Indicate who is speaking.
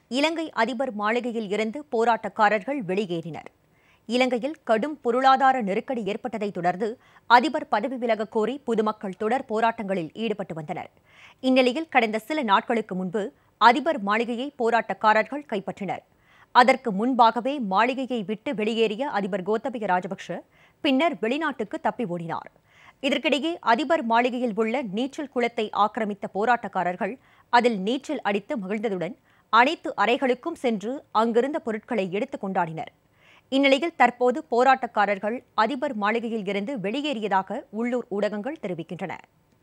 Speaker 1: இலங்கை அதிபர் மாளிகையில் இருந்து போராட்டக்காரர்கள் வெளியேறினர் இலங்கையில் கடும் பொருளாதார நெருக்கடி ஏற்பட்டதைத் தொடர்ந்து அதிபர் பதவி விலகக் கோரி பொதுமக்கள் தொடர் போராட்டங்களில் ஈடுபட்டு வந்தனர் இந்நிலையில் கடந்த சில நாட்களுக்கு முன்பு அதிபர் மாளிகையை போராட்டக்காரர்கள் கைப்பற்றினர் அதற்கு முன்பாகவே மாளிகையை விட்டு வெளியேறிய அதிபர் கோத்தபய ராஜபக்ஷ பின்னர் வெளிநாட்டுக்கு தப்பி ஓடினார் இதற்கிடையே அதிபர் மாளிகையில் உள்ள நீச்சல் குளத்தை ஆக்கிரமித்த போராட்டக்காரர்கள் அதில் நீச்சல் அடித்து மகிழ்ந்ததுடன் அனைத்து அறைகளுக்கும் சென்று அங்கிருந்த பொருட்களை எடுத்து கொண்டாடினர் இந்நிலையில் தற்போது போராட்டக்காரர்கள் அதிபர் மாளிகையில் இருந்து வெளியேறியதாக உள்ளூர் ஊடகங்கள் தெரிவிக்கின்றன